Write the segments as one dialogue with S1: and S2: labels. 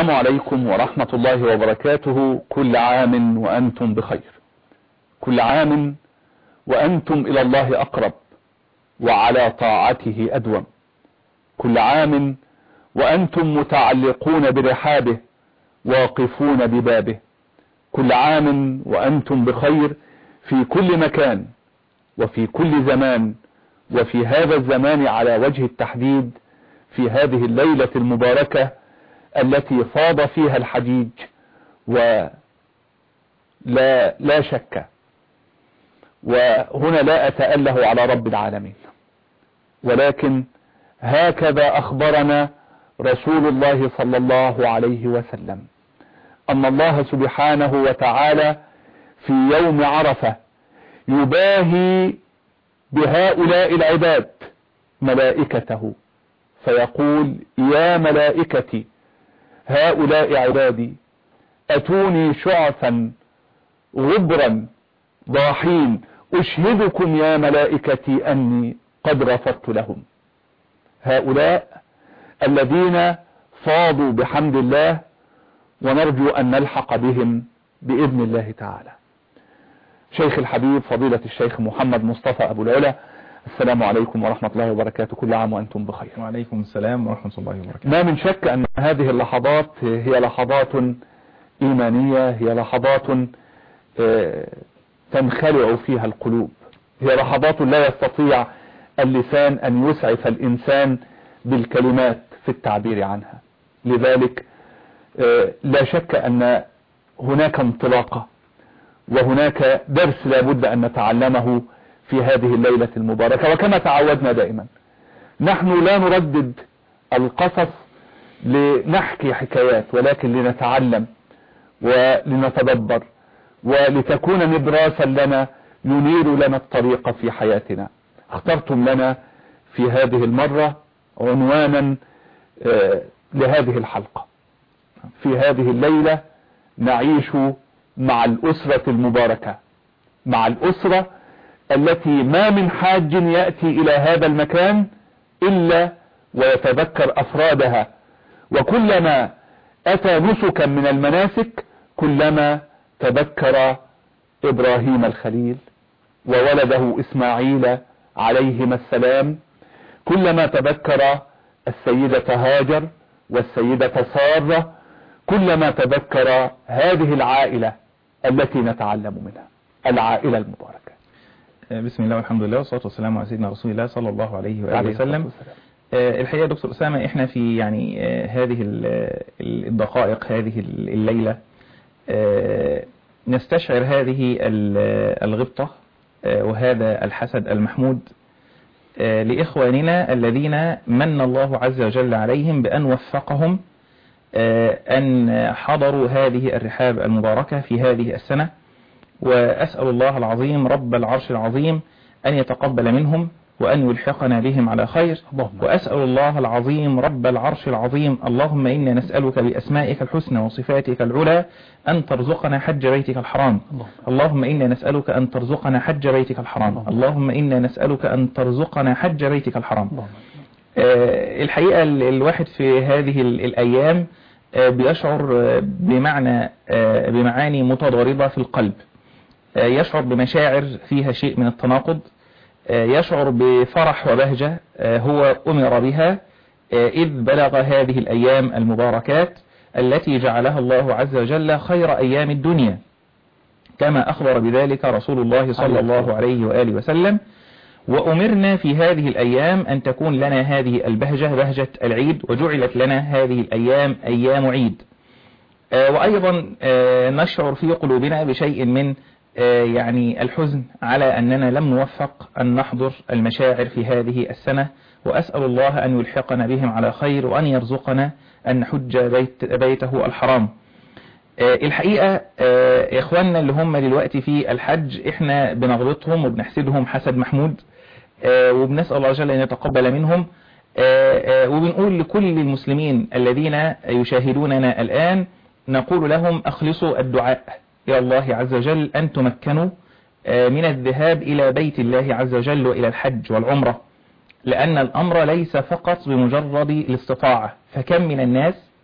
S1: السلام عليكم ورحمة الله وبركاته كل عام وأنتم بخير كل عام وأنتم إلى الله أقرب وعلى طاعته أدوم كل عام وأنتم متعلقون برحابه واقفون ببابه كل عام وأنتم بخير في كل مكان وفي كل زمان وفي هذا الزمان على وجه التحديد في هذه الليلة المباركة التي فاض فيها الحجيج ولا لا شك وهنا لا أتأله على رب العالمين ولكن هكذا أخبرنا رسول الله صلى الله عليه وسلم أن الله سبحانه وتعالى في يوم عرفة يباهي بهؤلاء العباد ملائكته فيقول يا ملائكتي هؤلاء عبادي أتوني شعثا غبرا ضاحين أشهدكم يا ملائكتي أني قد غفرت لهم هؤلاء الذين فاضوا بحمد الله ونرجو أن نلحق بهم بإذن الله تعالى شيخ الحبيب فضيلة الشيخ محمد مصطفى أبو العلا السلام عليكم ورحمة الله وبركاته كل عام وأنتم بخير
S2: وعليكم السلام ورحمة الله وبركاته
S1: ما من شك أن هذه اللحظات هي لحظات إيمانية هي لحظات تنخلع فيها القلوب هي لحظات لا يستطيع اللسان أن يسعف الإنسان بالكلمات في التعبير عنها لذلك لا شك أن هناك انطلاقة وهناك درس لابد أن نتعلمه في هذه الليلة المباركة وكما تعودنا دائما نحن لا نردد القصص لنحكي حكايات ولكن لنتعلم ولنتدبر ولتكون نبراسا لنا ينير لنا الطريق في حياتنا اخترتم لنا في هذه المرة عنوانا لهذه الحلقة في هذه الليلة نعيش مع الأسرة المباركة مع الأسرة التي ما من حاج يأتي إلى هذا المكان إلا ويتذكر أفرادها وكلما أتى نسكا من المناسك كلما تذكر إبراهيم الخليل وولده إسماعيل عليهما السلام كلما تذكر السيدة هاجر والسيدة سارة كلما تذكر هذه العائلة التي نتعلم منها العائلة المباركة
S2: بسم الله والحمد لله والصلاة والسلام على سيدنا رسول الله صلى الله عليه وآله وسلم الحقيقة دكتور أسامة احنا في يعني هذه الدقائق هذه الليلة نستشعر هذه الغبطة وهذا الحسد المحمود لإخواننا الذين من الله عز وجل عليهم بأن وفقهم أن حضروا هذه الرحاب المباركة في هذه السنة وأسأل الله العظيم رب العرش العظيم أن يتقبل منهم وأن يلحقنا بهم على خير وأسأل الله العظيم رب العرش العظيم اللهم إنا نسألك بأسمائك الحسنى وصفاتك العلى أن ترزقنا حج بيتك الحرام اللهم إنا نسألك أن ترزقنا حج بيتك الحرام اللهم إنا نسألك أن ترزقنا حج بيتك الحرام الحقيقة الواحد في هذه الأيام بيشعر بمعنى بمعاني متضاربة في القلب يشعر بمشاعر فيها شيء من التناقض يشعر بفرح وبهجة هو أمر بها إذ بلغ هذه الأيام المباركات التي جعلها الله عز وجل خير أيام الدنيا كما أخبر بذلك رسول الله صلى الله عليه وآله وسلم وأمرنا في هذه الأيام أن تكون لنا هذه البهجة بهجة العيد وجعلت لنا هذه الأيام أيام عيد وأيضا نشعر في قلوبنا بشيء من يعني الحزن على أننا لم نوفق أن نحضر المشاعر في هذه السنة وأسأل الله أن يلحقنا بهم على خير وأن يرزقنا أن نحج بيت بيته الحرام الحقيقة إخواننا اللي هم دلوقتي في الحج إحنا بنغلطهم وبنحسدهم حسد محمود وبنسأل الله جل أن يتقبل منهم وبنقول لكل المسلمين الذين يشاهدوننا الآن نقول لهم أخلصوا الدعاء يا الله عز وجل أن تمكنوا من الذهاب إلى بيت الله عز وجل وإلى الحج والعمرة لأن الأمر ليس فقط بمجرد الاستطاعة فكم من الناس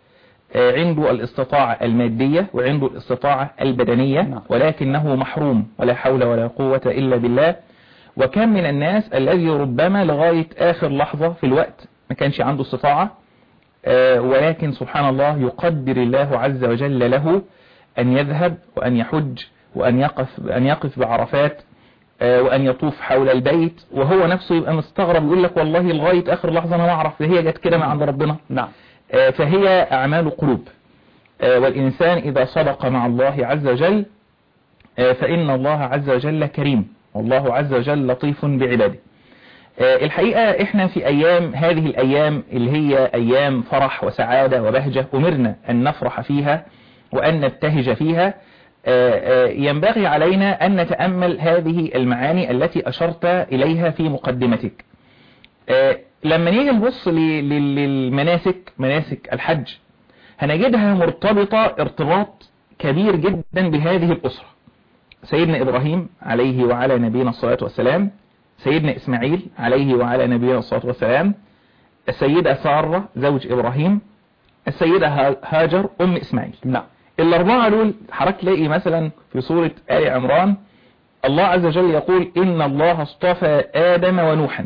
S2: آه، عنده الاستطاعة المادية وعنده الاستطاعة البدنية
S1: نعم.
S2: ولكنه محروم ولا حول ولا قوة إلا بالله وكم من الناس الذي ربما لغاية آخر لحظة في الوقت ما كانش عنده استطاعة آه، ولكن سبحان الله يقدر الله عز وجل له أن يذهب وأن يحج وأن يقف, أن يقف بعرفات آه، وأن يطوف حول البيت وهو نفسه يبقى مستغرب يقول لك والله لغاية آخر لحظة أنا ما أعرف ده هي جت كده من عند ربنا
S1: نعم
S2: آه، فهي أعمال قلوب آه، والإنسان إذا صدق مع الله عز وجل آه، فإن الله عز وجل كريم والله عز وجل لطيف بعباده آه، الحقيقة إحنا في أيام هذه الأيام اللي هي أيام فرح وسعادة وبهجة أمرنا أن نفرح فيها وأن نبتهج فيها آه، آه، ينبغي علينا أن نتأمل هذه المعاني التي أشرت إليها في مقدمتك آه، لما نيجي نبص ل- ل- للمناسك مناسك الحج هنجدها مرتبطة ارتباط كبير جدا بهذه الأسرة سيدنا إبراهيم عليه وعلى نبينا الصلاة والسلام سيدنا إسماعيل عليه وعلى نبينا الصلاة والسلام السيدة سارة زوج إبراهيم السيدة ها- هاجر أم إسماعيل
S1: نعم
S2: الأربعة دول حضرتك تلاقي مثلا في سورة آل عمران الله عز وجل يقول إن الله اصطفى آدم ونوحا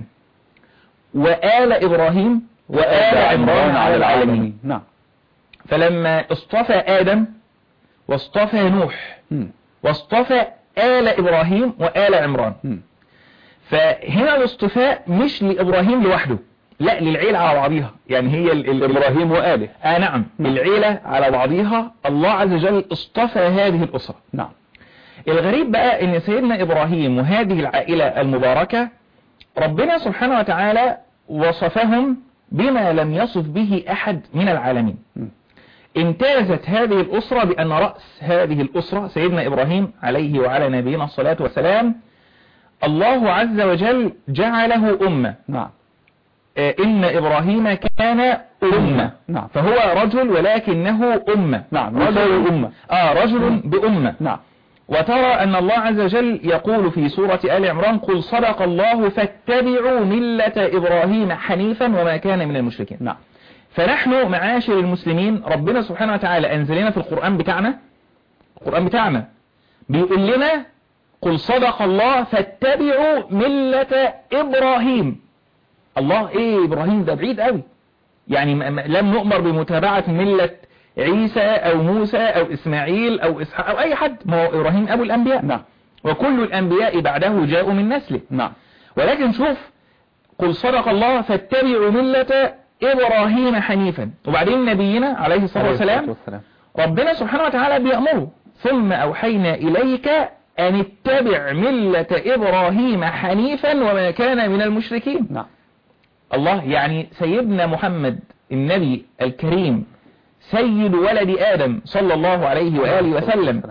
S2: وآل إبراهيم وآل عمران على العالمين
S1: نعم
S2: فلما اصطفى آدم واصطفى نوح
S1: مم.
S2: واصطفى آل إبراهيم وآل عمران
S1: مم.
S2: فهنا الاصطفاء مش لإبراهيم لوحده لا للعيلة على بعضيها يعني هي ال- ال-
S1: إبراهيم وآله
S2: آه نعم
S1: نعم.
S2: العيلة على بعضها الله عز وجل اصطفى هذه الأسرة
S1: نعم
S2: الغريب بقى ان سيدنا ابراهيم وهذه العائلة المباركة ربنا سبحانه وتعالى وصفهم بما لم يصف به احد من العالمين
S1: مم.
S2: امتازت هذه الاسرة بان رأس هذه الاسرة سيدنا ابراهيم عليه وعلى نبينا الصلاة والسلام الله عز وجل جعله امة
S1: نعم
S2: آه، ان ابراهيم كان امة
S1: نعم.
S2: فهو رجل ولكنه امة
S1: نعم،
S2: رجل
S1: يساوي أمة.
S2: اه رجل بامة
S1: نعم
S2: وترى أن الله عز وجل يقول في سورة آل عمران قل صدق الله فاتبعوا ملة إبراهيم حنيفا وما كان من المشركين
S1: نعم
S2: فنحن معاشر المسلمين ربنا سبحانه وتعالى أنزل لنا في القرآن بتاعنا القرآن بتاعنا بيقول لنا قل صدق الله فاتبعوا ملة إبراهيم الله إيه إبراهيم ده بعيد قوي يعني م- م- لم نؤمر بمتابعة ملة عيسى أو موسى أو إسماعيل أو إسحاق أو أي حد ما هو إبراهيم أبو الأنبياء
S1: نعم
S2: وكل الأنبياء بعده جاءوا من نسله
S1: نعم
S2: ولكن شوف قل صدق الله فاتبعوا ملة إبراهيم حنيفا وبعدين نبينا عليه الصلاة والسلام
S1: والسلام
S2: ربنا سبحانه وتعالى بيأمره ثم أوحينا إليك أن اتبع ملة إبراهيم حنيفا وما كان من المشركين
S1: نعم
S2: الله يعني سيدنا محمد النبي الكريم سيد ولد آدم صلى الله عليه وآله وسلم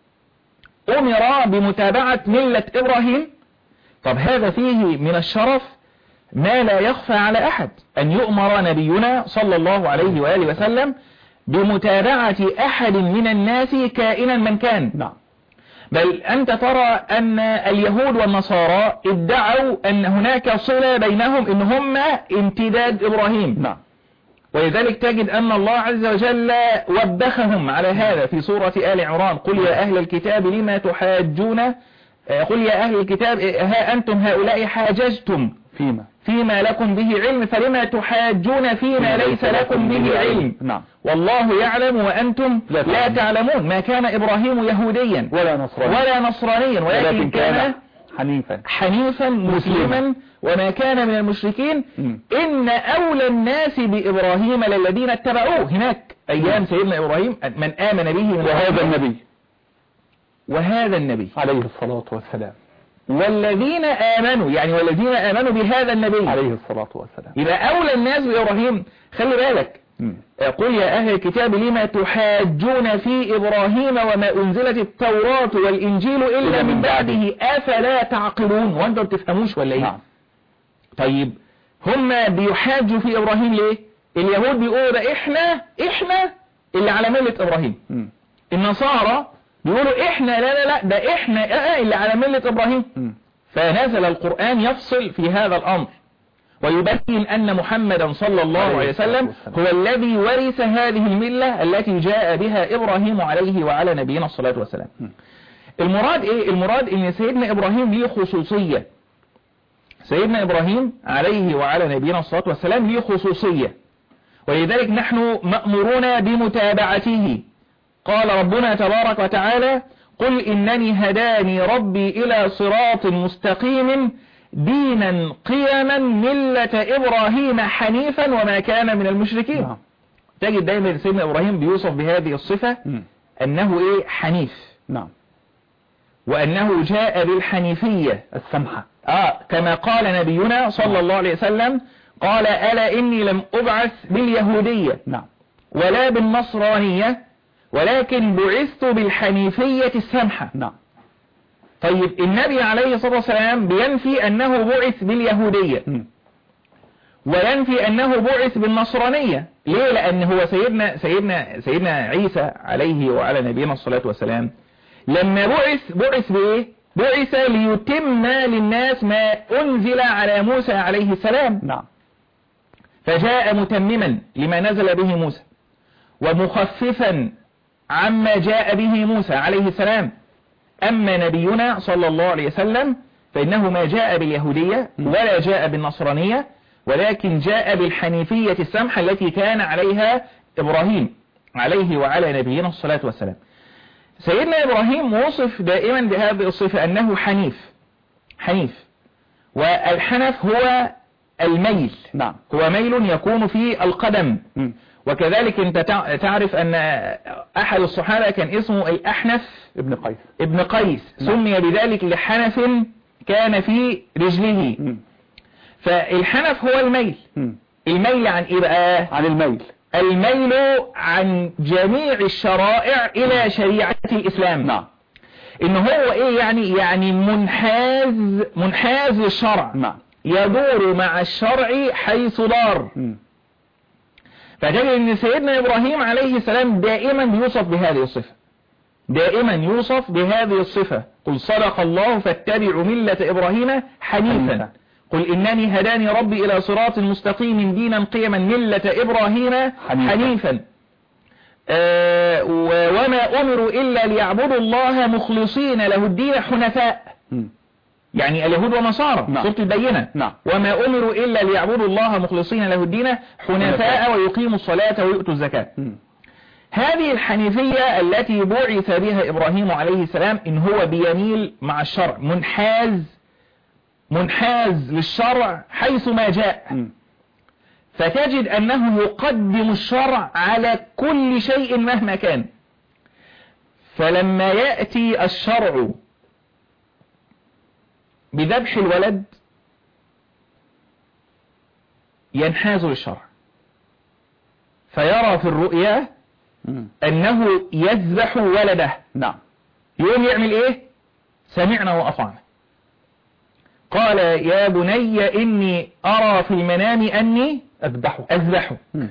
S2: أمر بمتابعة ملة إبراهيم طب هذا فيه من الشرف ما لا يخفى على أحد أن يؤمر نبينا صلى الله عليه وآله وسلم بمتابعة أحد من الناس كائنا من كان
S1: نعم
S2: بل أنت ترى أن اليهود والنصارى ادعوا أن هناك صلة بينهم إن هم امتداد إبراهيم
S1: نعم
S2: ولذلك تجد أن الله عز وجل وبخهم على هذا في سورة آل عمران قل يا أهل الكتاب لما تحاجون آه، قل يا أهل الكتاب آه، ها أنتم هؤلاء حاججتم
S1: فيما
S2: فيما لكم به علم فلما تحاجون فيما ليس لكم به علم
S1: نعم
S2: والله يعلم وأنتم
S1: لا
S2: لا
S1: تعلمون.
S2: تعلمون ما كان إبراهيم يهوديا
S1: ولا نصراني
S2: ولا نصرانيا ولكن كان
S1: حنيفا
S2: حنيفا مسلما وما كان من المشركين
S1: مم.
S2: إن أولى الناس بإبراهيم للذين اتبعوه هناك أيام سيدنا إبراهيم من آمن به من
S1: وهذا النبي
S2: وهذا النبي
S1: عليه الصلاة والسلام
S2: والذين آمنوا يعني والذين آمنوا بهذا النبي
S1: عليه الصلاة والسلام
S2: يبقى أولى الناس بإبراهيم خلي بالك
S1: مم.
S2: قل يا أهل الكتاب لما تحاجون في إبراهيم وما أنزلت التوراة والإنجيل إلا من بعده أفلا تعقلون وأنتم بتفهموش ولا إيه
S1: نعم
S2: طيب هم بيحاجوا في إبراهيم ليه اليهود بيقولوا ده إحنا إحنا اللي على ملة إبراهيم
S1: مم.
S2: النصارى بيقولوا إحنا لا لا لا ده إحنا آه اللي على ملة إبراهيم
S1: مم.
S2: فنزل القرآن يفصل في هذا الأمر ويبين أن محمدا صلى الله عليه وسلم هو الذي ورث هذه الملة التي جاء بها إبراهيم عليه وعلى نبينا الصلاة والسلام المراد إيه؟ المراد إن سيدنا إبراهيم ليه خصوصية سيدنا إبراهيم عليه وعلى نبينا الصلاة والسلام ليه خصوصية ولذلك نحن مأمورون بمتابعته قال ربنا تبارك وتعالى قل إنني هداني ربي إلى صراط مستقيم دينا قيما ملة إبراهيم حنيفا وما كان من المشركين
S1: نعم.
S2: تجد دايما سيدنا إبراهيم بيوصف بهذه الصفة
S1: مم.
S2: أنه إيه حنيف
S1: نعم
S2: وأنه جاء بالحنيفية
S1: السمحة
S2: آه كما قال نبينا صلى الله عليه وسلم قال ألا إني لم أبعث باليهودية
S1: نعم
S2: ولا بالنصرانية ولكن بعثت بالحنيفية السمحة
S1: نعم
S2: طيب النبي عليه الصلاة والسلام بينفي أنه بعث باليهودية
S1: مم.
S2: وينفي أنه بعث بالنصرانية ليه لأن هو سيدنا سيدنا سيدنا عيسى عليه وعلى نبينا الصلاة والسلام لما بعث بعث بإيه بعث ليتم للناس ما أنزل على موسى عليه السلام
S1: نعم
S2: فجاء متمما لما نزل به موسى ومخففا عما جاء به موسى عليه السلام أما نبينا صلى الله عليه وسلم فإنه ما جاء باليهودية ولا جاء بالنصرانية ولكن جاء بالحنيفية السمحة التي كان عليها إبراهيم عليه وعلى نبينا الصلاة والسلام سيدنا إبراهيم وصف دائما بهذه الصفة أنه حنيف حنيف والحنف هو الميل
S1: نعم
S2: هو ميل يكون في القدم
S1: مم.
S2: وكذلك انت تع- تعرف ان احد الصحابة كان اسمه الاحنف
S1: ابن قيس
S2: ابن قيس
S1: نعم.
S2: سمي بذلك لحنف كان في رجله
S1: مم.
S2: فالحنف هو الميل
S1: مم.
S2: الميل عن ايه بقى
S1: عن الميل
S2: الميل عن جميع الشرائع الى شريعة الاسلام
S1: نعم
S2: ان هو ايه يعني يعني منحاز منحاز للشرع
S1: نعم
S2: يدور مع الشرع حيث دار
S1: مم.
S2: فتجد ان سيدنا ابراهيم عليه السلام دائما يوصف بهذه الصفة دائما يوصف بهذه الصفة قل صدق الله فاتبعوا ملة ابراهيم حنيفا
S1: حنيفا.
S2: قل انني هداني ربي الى صراط مستقيم دينا قيما ملة ابراهيم
S1: حنيفا.
S2: حنيفا آه و- وما امروا الا ليعبدوا الله مخلصين له الدين حنفاء
S1: مم.
S2: يعني اليهود والنصارى
S1: نعم.
S2: سورة البينة
S1: نعم.
S2: وما أمروا إلا ليعبدوا الله مخلصين له الدين
S1: حنفاء.
S2: حنفاء ويقيموا الصلاة ويؤتوا الزكاة
S1: مم.
S2: هذه الحنيفية التي بعث بها إبراهيم عليه السلام إن هو بيميل مع الشرع منحاز منحاز للشرع حيث ما جاء
S1: مم.
S2: فتجد أنه يقدم الشرع على كل شيء مهما كان فلما يأتي الشرع بذبح الولد ينحاز للشرع فيرى في الرؤيا
S1: مم.
S2: أنه يذبح ولده
S1: نعم
S2: يقوم يعمل إيه سمعنا وأطعنا قال يا بني إني أرى في المنام أني
S1: أذبحه
S2: أذبحه
S1: مم.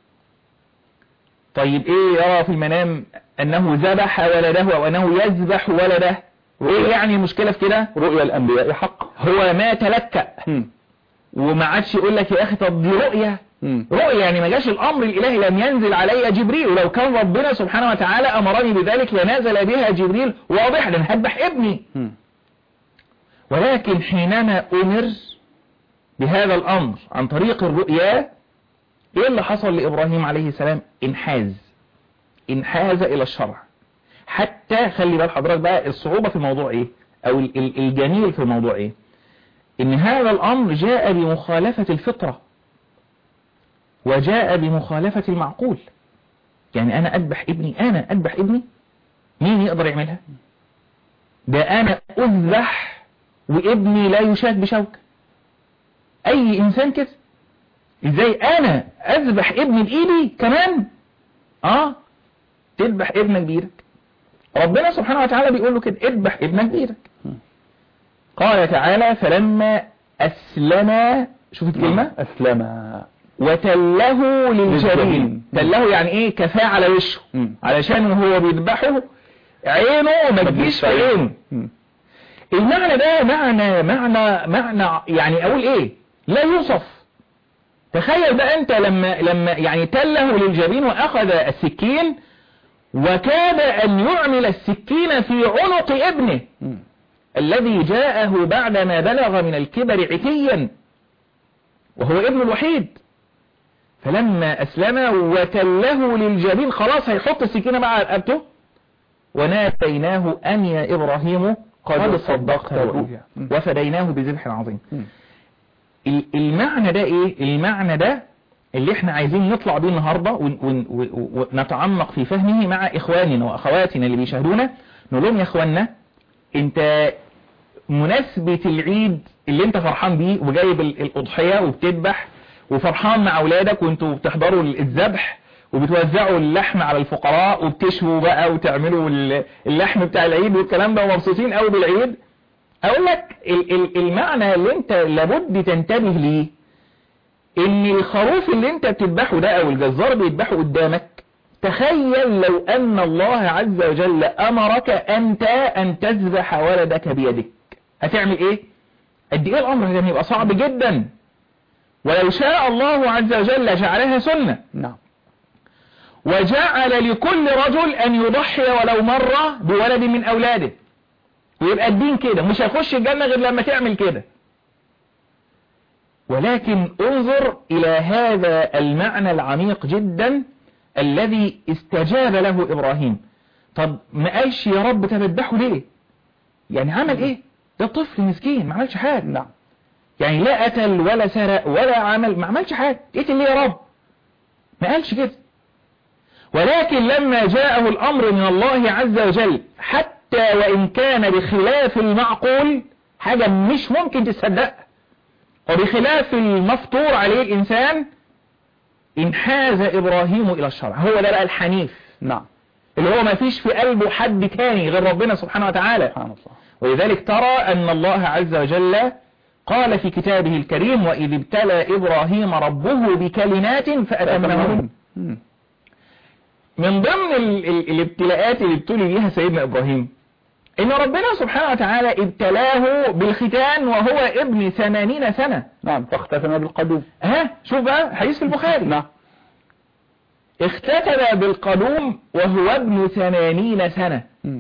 S2: طيب ايه يرى في المنام انه ذبح ولده او انه يذبح ولده ايه يعني المشكلة في كده
S1: رؤيا الأنبياء حق
S2: هو ما تلكأ
S1: مم.
S2: وما عادش يقول لك يا اخي طب دي رؤية
S1: مم.
S2: رؤية يعني ما جاش الامر الالهي لم ينزل علي جبريل ولو كان ربنا سبحانه وتعالى امرني بذلك لنزل بها جبريل واضح ده أنا هذبح ابني
S1: مم.
S2: ولكن حينما امر بهذا الامر عن طريق الرؤيا ايه اللي حصل لابراهيم عليه السلام انحاز انحاز الى الشرع حتى خلي بال حضرتك بقى الصعوبة في الموضوع ايه او ال- ال- الجميل في الموضوع ايه ان هذا الامر جاء بمخالفة الفطرة وجاء بمخالفة المعقول يعني انا اذبح ابني انا اذبح ابني مين يقدر يعملها ده انا اذبح وابني لا يشاك بشوكة اي انسان كده ازاي انا اذبح ابني بايدي كمان اه تذبح ابنك بايدك ربنا سبحانه وتعالى بيقول له كده اذبح ابنك بايدك قال تعالى فلما اسلم شوف الكلمة
S1: أسلم
S2: وتله للجبين
S1: للجبين.
S2: تله يعني ايه كفاه على وشه
S1: مم.
S2: علشان هو بيذبحه عينه ما تجيش في عينه
S1: مم.
S2: المعنى ده معنى معنى معنى يعني اقول ايه لا يوصف تخيل بقى انت لما لما يعني تله للجبين واخذ السكين وكاد ان يعمل السكين في عنق ابنه
S1: مم.
S2: الذي جاءه بعدما بلغ من الكبر عتيا وهو ابن الوحيد فلما أسلم وتله للجبين خلاص هيحط السكينة مع رقبته وناديناه أن يا إبراهيم قد صدقت الرؤيا
S1: مم.
S2: وفديناه بذبح عظيم
S1: مم.
S2: ال- المعنى ده ايه المعنى ده اللي احنا عايزين نطلع بيه النهاردة ون- ون- و- ونتعمق في فهمه مع اخواننا واخواتنا اللي بيشاهدونا نقول لهم يا اخواننا انت مناسبة العيد اللي انت فرحان بيه وجايب ال- الاضحية وبتذبح وفرحان مع اولادك وانتوا بتحضروا ال- الذبح وبتوزعوا اللحم على الفقراء وبتشووا بقى وتعملوا ال- اللحم بتاع العيد والكلام ده ومبسوطين قوي بالعيد اقول لك ال- ال- المعنى اللي انت لابد تنتبه ليه ان الخروف اللي انت بتذبحه ده او الجزار بيذبحه قدامك تخيل لو ان الله عز وجل امرك انت ان تذبح ولدك بيدك هتعمل ايه قد ايه الامر كان يبقى صعب جدا ولو شاء الله عز وجل جعلها سنة
S1: نعم
S2: وجعل لكل رجل ان يضحي ولو مرة بولد من اولاده ويبقى الدين كده مش هيخش الجنة غير لما تعمل كده ولكن انظر إلى هذا المعنى العميق جدا الذي استجاب له إبراهيم طب ما قالش يا رب تذبحه ليه يعني عمل ايه ده طفل مسكين ما عملش حاجة
S1: نعم
S2: يعني لا قتل ولا سرق ولا عمل ما عملش حاجة قتل ليه يا رب ما قالش كده ولكن لما جاءه الأمر من الله عز وجل حتى وإن كان بخلاف المعقول حاجة مش ممكن تصدقها وبخلاف المفطور عليه الإنسان انحاز إبراهيم إلى الشرع هو ده بقى الحنيف
S1: نعم
S2: اللي هو ما فيش في قلبه حد تاني غير ربنا سبحانه وتعالى
S1: سبحان الله
S2: ولذلك ترى أن الله عز وجل قال في كتابه الكريم وإذ ابتلى إبراهيم ربه بكلمات فأتمهن
S1: مم.
S2: من ضمن ال ال الابتلاءات اللي ابتلي بيها سيدنا إبراهيم إن ربنا سبحانه وتعالى ابتلاه بالختان وهو ابن ثمانين سنة
S1: نعم فاختفنا بالقدوم
S2: ها شوف بقى حديث في البخاري
S1: نعم
S2: اختتن بالقدوم وهو ابن ثمانين سنة
S1: مم.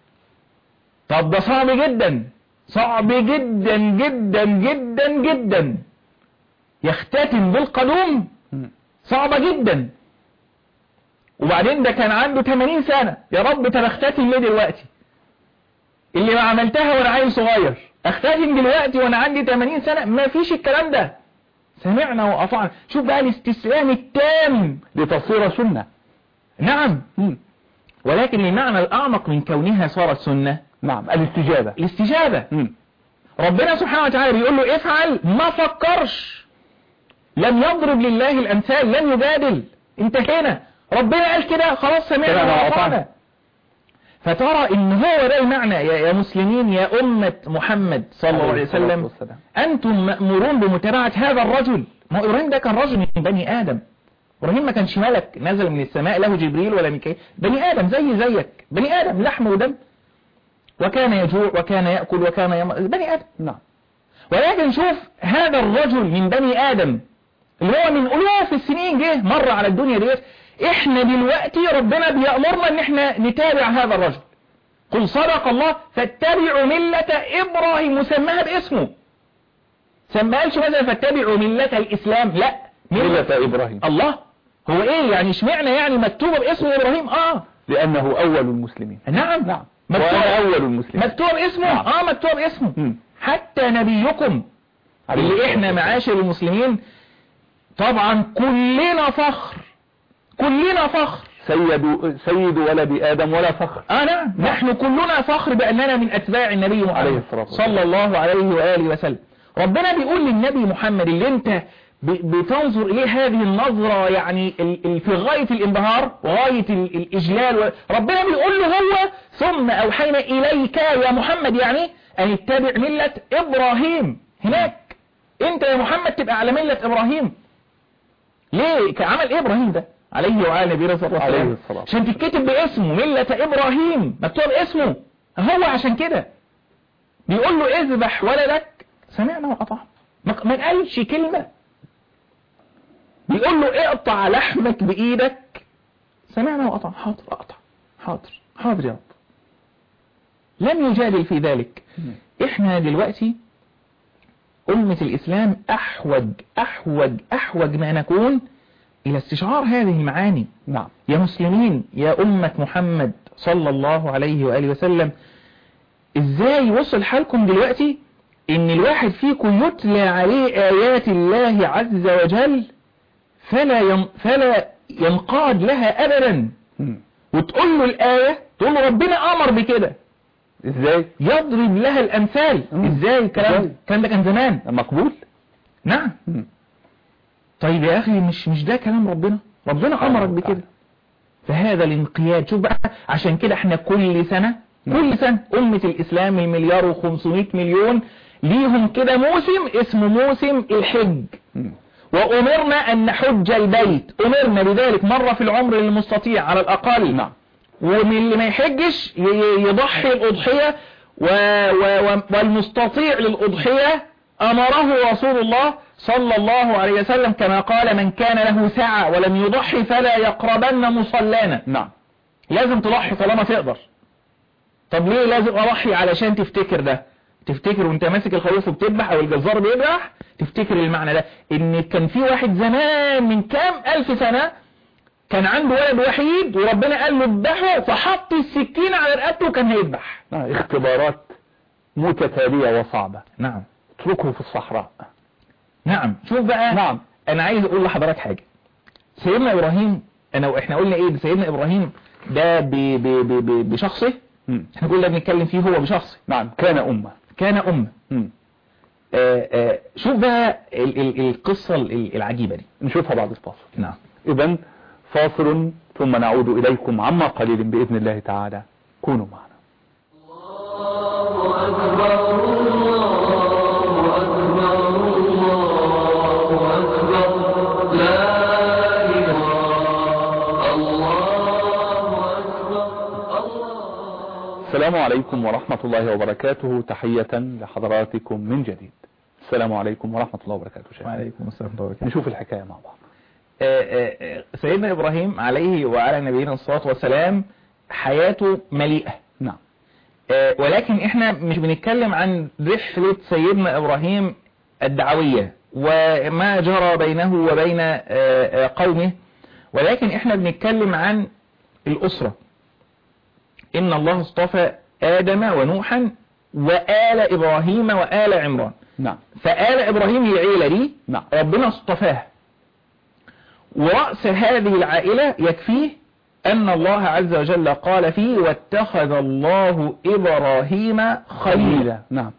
S2: طب ده صعب جدا صعب جدا جدا جدا جدا يختتم بالقدوم
S1: مم.
S2: صعبة جدا وبعدين ده كان عنده 80 سنة يا رب طب اختتم ليه دلوقتي اللي ما عملتها وانا عيل صغير اختتم دلوقتي وانا عندي 80 سنة ما فيش الكلام ده سمعنا وأطعنا شوف بقى الاستسلام التام
S1: لتصير سنة
S2: نعم
S1: مم.
S2: ولكن المعنى الأعمق من كونها صارت سنة
S1: نعم الاستجابة
S2: الاستجابة
S1: مم.
S2: ربنا سبحانه وتعالى بيقول له افعل ما فكرش لم يضرب لله الأمثال لم يجادل انتهينا ربنا قال كده خلاص سمعنا
S1: سمعنا
S2: وأطعنا
S1: وأطعنا.
S2: فترى ان هو ده المعنى يا يا مسلمين يا أمة محمد صلى الله عليه
S1: الصلاة
S2: وسلم
S1: والسلام.
S2: أنتم مأمورون بمتابعة هذا الرجل ما هو إبراهيم ده كان رجل من بني آدم إبراهيم ما كانش ملك نزل من السماء له جبريل ولا ميكائيل بني آدم زي زيك بني آدم لحم ودم وكان يجوع وكان يأكل وكان يم... بني آدم
S1: نعم
S2: ولكن شوف هذا الرجل من بني آدم اللي هو من ألوف السنين جه مر على الدنيا ديت احنا دلوقتي ربنا بيأمرنا ان احنا نتابع هذا الرجل قل صدق الله فاتبعوا ملة إبراهيم مسماها باسمه سمالش مثلا فاتبعوا ملة الإسلام لا
S1: ملة إبراهيم
S2: الله هو ايه يعني اشمعنى يعني مكتوبة باسم إبراهيم اه
S1: لأنه أول المسلمين
S2: نعم
S1: نعم
S2: مكتوب
S1: وأنا أول المسلمين
S2: مكتوب اسمه
S1: نعم.
S2: اه مكتوب اسمه
S1: مم.
S2: حتى نبيكم
S1: عليه
S2: اللي
S1: الصلاة
S2: احنا
S1: والسلام.
S2: معاشر المسلمين طبعا كلنا فخر كلنا فخر
S1: سيد سيد ولد آدم ولا فخر
S2: اه نعم نحن كلنا فخر بأننا من أتباع النبي محمد
S1: عليه الصلاة والسلام.
S2: صلى الله عليه وآله وسلم ربنا بيقول للنبي محمد اللي انت ب- بتنظر إليه هذه النظرة يعني ال- ال- في غاية الانبهار وغاية ال- الإجلال و- ربنا بيقول له هو ثم أوحينا إليك يا محمد يعني أن اتبع ملة إبراهيم هناك انت يا محمد تبقى على ملة إبراهيم ليه كان عمل ايه ابراهيم ده عليه وعلى نبينا صلى الله عليه
S1: عليه
S2: وسلم
S1: الصلاة
S2: عشان تتكتب باسمه ملة ابراهيم مكتوب اسمه هو عشان كده بيقول له اذبح ولدك سمعنا وقطعنا ما ما قالش كلمة بيقول له اقطع لحمك بايدك سمعنا وقطع حاضر اقطع حاضر حاضر يا رب لم يجادل في ذلك احنا دلوقتي أمة الإسلام أحوج أحوج أحوج ما نكون إلى استشعار هذه المعاني
S1: نعم
S2: يا مسلمين يا أمة محمد صلى الله عليه وآله وسلم إزاي وصل حالكم دلوقتي إن الواحد فيكم يتلى عليه آيات الله عز وجل فلا ين فلا ينقاد لها أبدا
S1: مم.
S2: وتقول له الآية تقول له ربنا أمر بكده
S1: ازاي
S2: يضرب لها الأمثال
S1: مم.
S2: إزاي الكلام
S1: إزاي؟
S2: الكلام ده كان زمان
S1: مقبول
S2: نعم
S1: مم.
S2: طيب يا أخي مش مش ده كلام ربنا ربنا
S1: سبحانه
S2: أمرك
S1: وتعالى.
S2: بكده فهذا الانقياد شوف بقى عشان كده احنا كل سنة
S1: نعم.
S2: كل سنة أمة الإسلام المليار وخمسمائة مليون ليهم كده موسم اسمه موسم الحج
S1: مم.
S2: وأمرنا أن نحج البيت أمرنا بذلك مرة في العمر للمستطيع على الأقل
S1: نعم
S2: ومن اللي ما يحجش ي- ي- يضحي الأضحية و... و... و... والمستطيع للأضحية أمره رسول الله صلى الله عليه وسلم كما قال من كان له سعة ولم يضحي فلا يقربن مصلانا
S1: نعم
S2: لازم تضحي طالما تقدر طب ليه لازم أضحي علشان تفتكر ده تفتكر وانت ماسك الخروف وبتذبح او الجزار بيذبح تفتكر المعنى ده ان كان في واحد زمان من كام الف سنة كان عنده ولد وحيد وربنا قال له اذبحه فحط السكين على رقبته وكان هيذبح
S1: نعم. اختبارات متتالية وصعبة
S2: نعم
S1: اتركه في الصحراء
S2: نعم شوف بقى
S1: نعم.
S2: انا عايز اقول لحضرتك حاجة سيدنا ابراهيم انا واحنا قلنا ايه سيدنا ابراهيم ده ب ب ب ب بشخصه
S1: مم.
S2: احنا كلنا بنتكلم فيه هو بشخصه
S1: نعم كان أمة
S2: كان أمة
S1: مم.
S2: آه، آه، شوف بقى ال- ال- القصة ال- العجيبة دي
S1: نشوفها بعد الفاصل
S2: نعم
S1: إذا فاصل ثم نعود إليكم عما قليل بإذن الله تعالى كونوا معنا السلام عليكم ورحمة الله وبركاته تحية لحضراتكم من جديد السلام عليكم ورحمة الله وبركاته شيخ
S2: وعليكم السلام ورحمة الله
S1: نشوف الحكاية مع بعض
S2: سيدنا إبراهيم عليه وعلى نبينا الصلاة والسلام حياته مليئة
S1: نعم
S2: آه، ولكن احنا مش بنتكلم عن رحلة سيدنا إبراهيم الدعوية وما جرى بينه وبين آه، آه، قومه ولكن احنا بنتكلم عن الأسرة إن الله اصطفى آدم ونوحا وآل إبراهيم وآل عمران
S1: نعم
S2: فآل إبراهيم هي العيلة دي
S1: نعم
S2: ربنا اصطفاها ورأس هذه العائلة يكفيه أن الله عز وجل قال فيه واتخذ الله إبراهيم خليلا
S1: نعم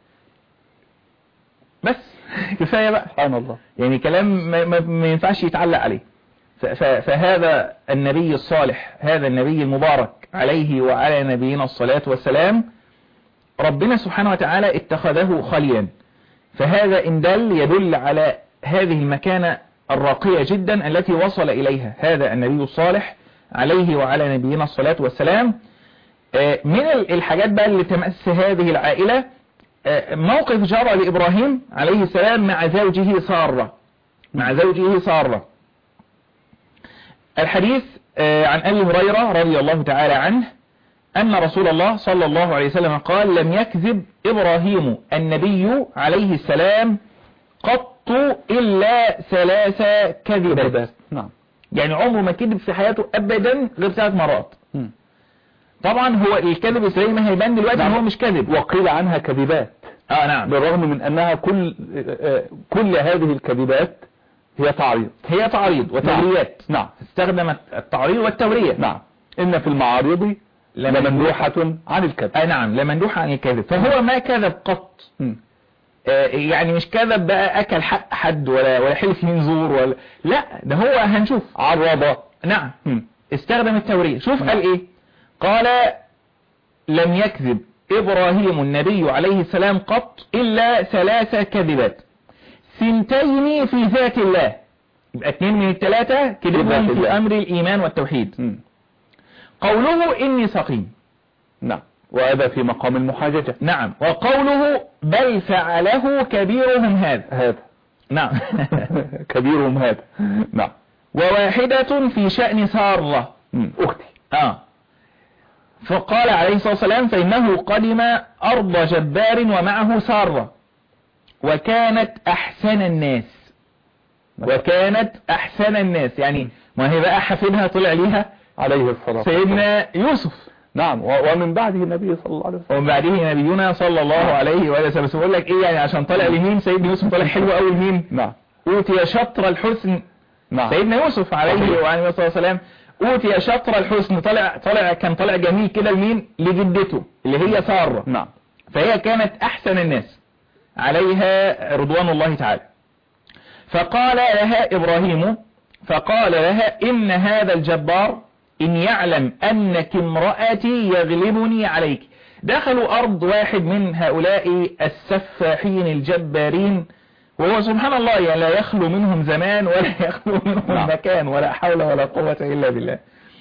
S2: بس كفاية بقى
S1: سبحان الله
S2: يعني كلام ما, ما, ما ينفعش يتعلق عليه ف- ف- فهذا النبي الصالح هذا النبي المبارك عليه وعلى نبينا الصلاة والسلام ربنا سبحانه وتعالى اتخذه خليا فهذا إن دل يدل على هذه المكانة الراقية جدا التي وصل إليها هذا النبي الصالح عليه وعلى نبينا الصلاة والسلام آه، من ال- الحاجات بقى اللي تمس هذه العائلة آه، موقف جرى لإبراهيم عليه السلام مع زوجه سارة مع زوجه سارة الحديث آه، عن أبي هريرة رضي الله تعالى عنه أن رسول الله صلى الله عليه وسلم قال لم يكذب إبراهيم النبي عليه السلام قط إلا ثلاث كذبات
S1: نعم
S2: يعني عمره ما كذب في حياته أبدا غير ثلاث مرات
S1: مم.
S2: طبعا هو الكذب زي ما هيبان دلوقتي ان
S1: نعم.
S2: هو مش كذب
S1: وقيل عنها كذبات
S2: اه نعم
S1: بالرغم من أنها كل آه، كل هذه الكذبات هي تعريض
S2: هي تعريض وتوريات
S1: نعم
S2: استخدمت التعريض والتورية
S1: نعم إن في المعارض لمندوحة عن الكذب
S2: آه نعم لمندوح عن الكذب فهو ما كذب قط
S1: مم.
S2: آه يعني مش كذب بقى اكل حق حد ولا ولا حلف يمين زور ولا لا ده هو هنشوف
S1: عرض
S2: نعم
S1: مم.
S2: استخدم التورية شوف
S1: نعم.
S2: قال ايه قال لم يكذب إبراهيم النبي عليه السلام قط إلا ثلاث كذبات سنتين في ذات الله يبقى اتنين من الثلاثة
S1: ذات
S2: كذبهم
S1: الله.
S2: في أمر الإيمان والتوحيد
S1: مم.
S2: قوله إني سقيم
S1: نعم وهذا في مقام المحاججة
S2: نعم وقوله بل فعله كبيرهم هذا
S1: هذا
S2: نعم
S1: كبيرهم هذا نعم
S2: وواحدة في شأن سارة
S1: مم. أختي
S2: آه فقال عليه الصلاة والسلام فإنه قدم أرض جبار ومعه سارة وكانت أحسن الناس وكانت أحسن الناس يعني ما هي بقى حفيدها طلع ليها
S1: عليه الصلاة والسلام
S2: سيدنا يوسف
S1: نعم و- ومن بعده النبي صلى الله عليه وسلم
S2: ومن بعده نبينا صلى الله عليه وآله وسلم بس بقول لك ايه يعني عشان طالع لمين سيدنا يوسف طالع حلو قوي لمين
S1: نعم
S2: اوتي شطر الحسن
S1: نعم
S2: سيدنا يوسف عليه
S1: صحيح.
S2: وعليه الصلاة والسلام اوتي شطر الحسن طلع طلع كان طلع جميل كده لمين لجدته اللي هي سارة
S1: نعم
S2: فهي كانت احسن الناس عليها رضوان الله تعالى فقال لها ابراهيم فقال لها ان هذا الجبار ان يعلم انك امرأتي يغلبني عليك دخلوا ارض واحد من هؤلاء السفاحين الجبارين وهو سبحان الله يعني لا يخلو منهم زمان ولا يخلو منهم
S1: نعم.
S2: مكان ولا حول ولا قوة الا بالله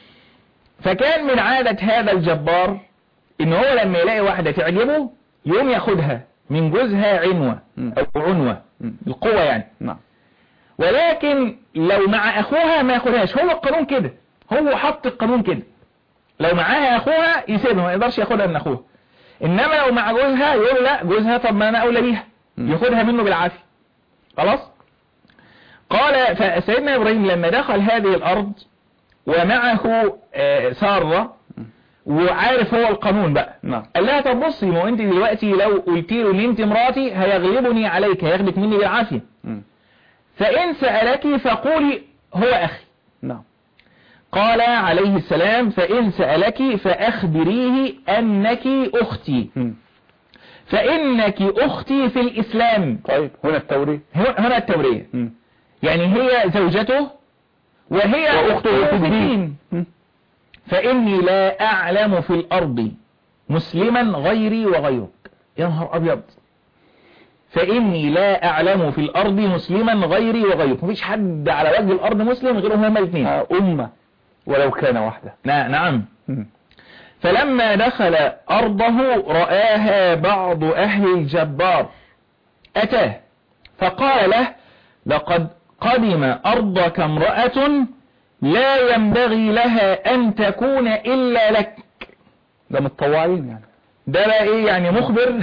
S2: فكان من عادة هذا الجبار ان هو لما يلاقي واحدة تعجبه يقوم ياخدها من جوزها عنوة
S1: مم.
S2: او عنوة
S1: مم.
S2: القوة يعني
S1: نعم
S2: ولكن لو مع اخوها ما ياخدهاش هو القانون كده هو حط القانون كده لو معاها اخوها يسيبها ما يقدرش ياخدها من اخوها انما لو مع جوزها يقول لا جوزها طب ما انا اولى بيها
S1: مم.
S2: ياخدها منه بالعافية خلاص قال فسيدنا ابراهيم لما دخل هذه الارض ومعه آه، سارة وعارف هو القانون بقى
S1: نعم
S2: قال لها طب بصي ما هو انت دلوقتي لو قلت له ان انت مراتي هيغلبني عليك هياخدك مني بالعافية
S1: مم.
S2: فإن سألك فقولي هو أخي
S1: نعم
S2: قال عليه السلام فإن سألك فأخبريه أنك أختي
S1: مم.
S2: فإنك أختي في الإسلام
S1: طيب هنا التوريه
S2: هو- هنا التورية
S1: مم.
S2: يعني هي زوجته وهي أخته في الدين
S1: مم.
S2: فإني لا أعلم في الأرض مسلما غيري وغيرك يا نهار أبيض فإني لا أعلم في الأرض مسلما غيري وغيرك مفيش حد على وجه الأرض مسلم غيرهم هما الاثنين
S1: آه، أمة ولو كان وحده
S2: نا- نعم
S1: مم.
S2: فلما دخل أرضه رآها بعض أهل الجبار أتاه فقال له لقد قدم أرضك امرأة لا ينبغي لها أن تكون إلا لك
S1: ده متطوعين يعني
S2: ده بقى إيه يعني مخبر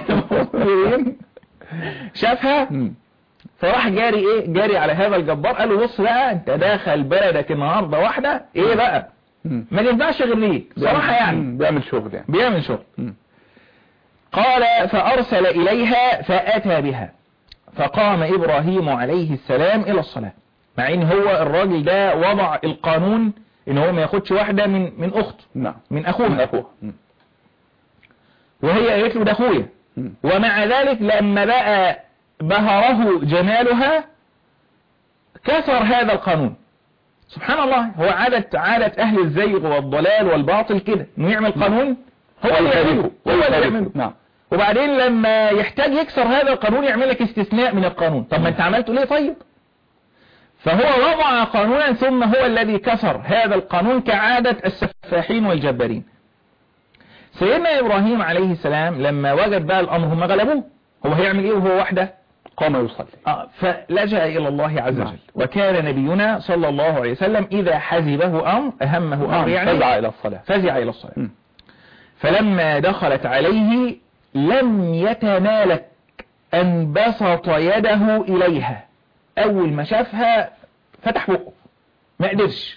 S2: شافها
S1: مم.
S2: فراح جاري إيه جاري على هذا الجبار قال له بص بقى أنت داخل بلدك النهاردة واحدة إيه بقى
S1: مم.
S2: ما ينفعش غير ليك صراحة يعني
S1: مم. بيعمل شغل يعني
S2: بيعمل شغل
S1: مم.
S2: قال فأرسل إليها فأتى بها فقام إبراهيم عليه السلام إلى الصلاة مع إن هو الراجل ده وضع القانون إن هو ما ياخدش واحدة من من أخته
S1: نعم
S2: من
S1: من
S2: أخوها
S1: أخوه مم.
S2: وهي قالت له ده أخويا
S1: مم.
S2: ومع ذلك لما بقى بهره جمالها كسر هذا القانون سبحان الله هو عادة عادة أهل الزيغ والضلال والباطل كده إنه يعمل قانون هو اللي يعمله هو اللي يعمله
S1: نعم
S2: وبعدين لما يحتاج يكسر هذا القانون يعمل لك استثناء من القانون طب ما انت عملته ليه طيب فهو وضع قانونا ثم هو الذي كسر هذا القانون كعادة السفاحين والجبارين سيدنا إبراهيم عليه السلام لما وجد بقى الأمر هم غلبوه هو هيعمل ايه وهو وحده
S1: قام يصلي
S2: آه فلجأ إلى الله عز
S1: نعم.
S2: وجل وكان نبينا صلى الله عليه وسلم إذا حزبه أمر أهمه أمر
S1: نعم
S2: يعني
S1: فزع إلى الصلاة
S2: فزع إلى الصلاة
S1: مم.
S2: فلما دخلت عليه لم يتمالك أن بسط يده إليها أول ما شافها فتح بقه ما قدرش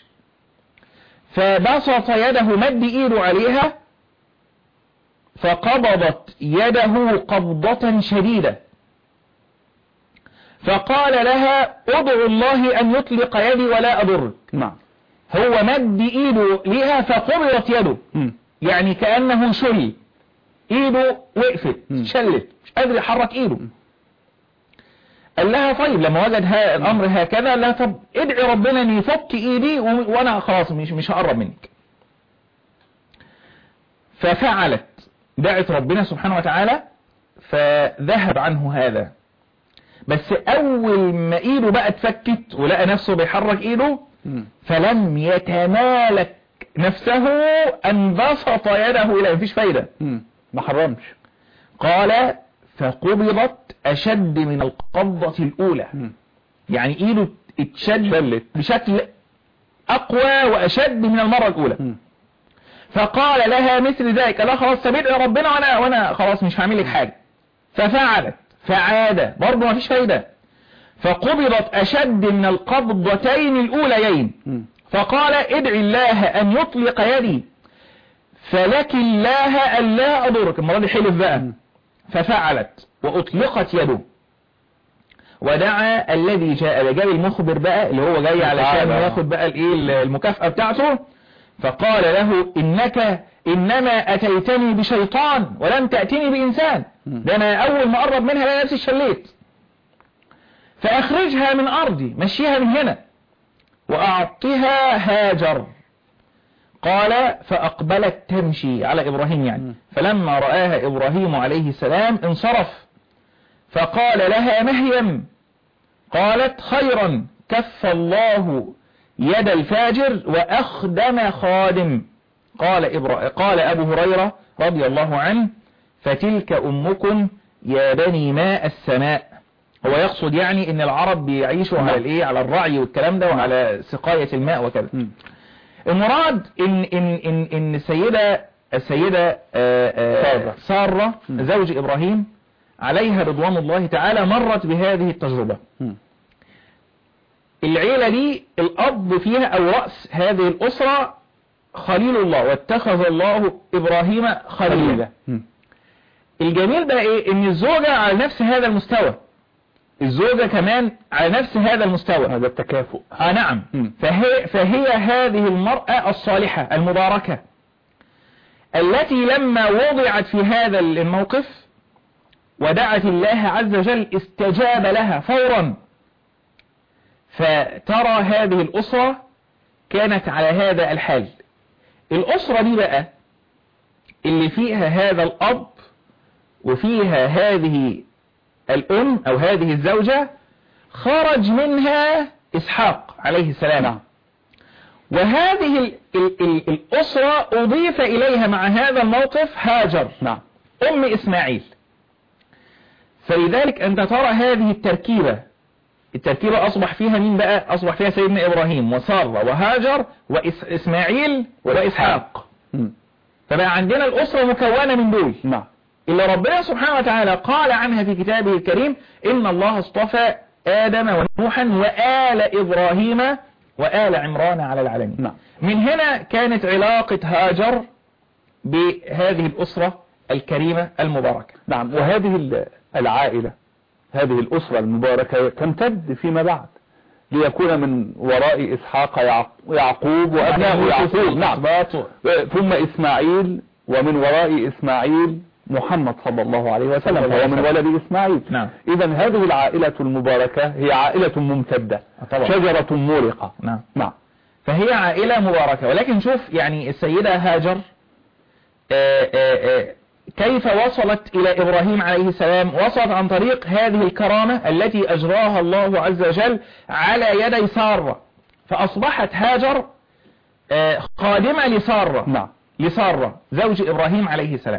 S2: فبسط يده مد إيده عليها فقبضت يده قبضة شديدة فقال لها ادعو الله أن يطلق يدي ولا أضرك
S1: نعم
S2: هو مد إيده ليها فقبضت يده
S1: مم.
S2: يعني كأنه شل ايده وقفت
S1: مم.
S2: شلت مش قادر يحرك ايده قال لها طيب لما وجد ها الامر هكذا قال لها طب ادعي ربنا ان يفك ايدي و- وانا خلاص مش مش هقرب منك ففعلت دعت ربنا سبحانه وتعالى فذهب عنه هذا بس اول ما ايده بقى اتفكت ولقى نفسه بيحرك ايده
S1: مم.
S2: فلم يتمالك نفسه أن بسط يده إلى مفيش فايدة
S1: مم. ما حرمش
S2: قال فقبضت أشد من القبضة الأولى
S1: مم.
S2: يعني إيده اتشد
S1: شلت.
S2: بشكل أقوى وأشد من المرة الأولى
S1: مم.
S2: فقال لها مثل ذلك لا خلاص سبيل ربنا وانا وانا خلاص مش هعمل لك حاجه ففعلت فعاد برضه ما فيش فايده فقبضت اشد من القبضتين الاوليين
S1: مم.
S2: فقال ادعي الله ان يطلق يدي فلك الله الا اضرك المره دي حلف بقى
S1: مم.
S2: ففعلت واطلقت يده ودعا الذي جاء ده جاي المخبر بقى اللي هو جاي علشان
S1: تعالى.
S2: ياخد بقى الايه المكافأة بتاعته فقال له انك انما اتيتني بشيطان ولم تأتني بانسان
S1: مم.
S2: ده انا اول ما قرب منها لقى نفسي شليت فاخرجها من ارضي مشيها من هنا واعطها هاجر قال فاقبلت تمشي على ابراهيم يعني
S1: مم.
S2: فلما رآها ابراهيم عليه السلام انصرف فقال لها مهيم قالت خيرا كف الله يد الفاجر وأخدم خادم قال, إبرا... قال أبو هريرة رضي الله عنه فتلك أمكم يا بني ماء السماء هو يقصد يعني ان العرب بيعيشوا على
S1: نعم.
S2: الايه على الرعي والكلام ده وعلى سقاية الماء وكذا
S1: مم.
S2: المراد ان ان ان ان السيده السيده آه، آه،
S1: سارة.
S2: ساره
S1: مم.
S2: زوج ابراهيم عليها رضوان الله تعالى مرت بهذه التجربه
S1: مم.
S2: العيله دي الاب فيها او راس هذه الاسره خليل الله واتخذ الله ابراهيم خليلا
S1: خليلة مم.
S2: الجميل بقى ايه ان الزوجه على نفس هذا المستوى الزوجه كمان على نفس هذا المستوى
S1: هذا التكافؤ
S2: آه نعم
S1: مم.
S2: فهي, فهي هذه المرأة الصالحة المباركة التي لما وضعت في هذا الموقف ودعت الله عز وجل استجاب لها فورا فترى هذه الأسرة كانت على هذا الحال الأسرة دي بقى اللي فيها هذا الأب وفيها هذه الأم أو هذه الزوجة خرج منها إسحاق عليه السلام
S1: نعم.
S2: وهذه ال ال ال الأسرة أضيف إليها مع هذا الموقف هاجر
S1: نعم
S2: أم إسماعيل فلذلك أنت ترى هذه التركيبة التركيبة أصبح فيها مين بقى أصبح فيها سيدنا إبراهيم وسارة وهاجر وإسماعيل وإسحاق
S1: مم.
S2: فبقى عندنا الأسرة مكونة من دول
S1: نعم
S2: إلا ربنا سبحانه وتعالى قال عنها في كتابه الكريم إن الله اصطفى آدم ونوحا وآل إبراهيم وآل عمران على العالمين
S1: نعم
S2: من هنا كانت علاقة هاجر بهذه الأسرة الكريمة المباركة
S1: نعم وهذه ال- العائلة هذه الأسرة المباركة تمتد فيما بعد ليكون من وراء إسحاق يعق- يعقوب وأبناء يعقوب نعم ثم إسماعيل ومن وراء إسماعيل محمد صلى الله عليه
S2: صلى
S1: وسلم
S2: الله
S1: هو
S2: عليه
S1: من
S2: وسلم.
S1: ولد إسماعيل
S2: نعم.
S1: إذا هذه العائلة المباركة هي عائلة ممتدة
S2: طبعا.
S1: شجرة مرقة
S2: نعم
S1: نعم
S2: فهي عائلة مباركة ولكن شوف يعني السيدة هاجر آه، آه، آه، كيف وصلت إلى إبراهيم عليه السلام وصلت عن طريق هذه الكرامة التي أجراها الله عز وجل على يدي سارة فأصبحت هاجر آه، خادمة لسارة
S1: نعم
S2: لسارة زوج إبراهيم عليه السلام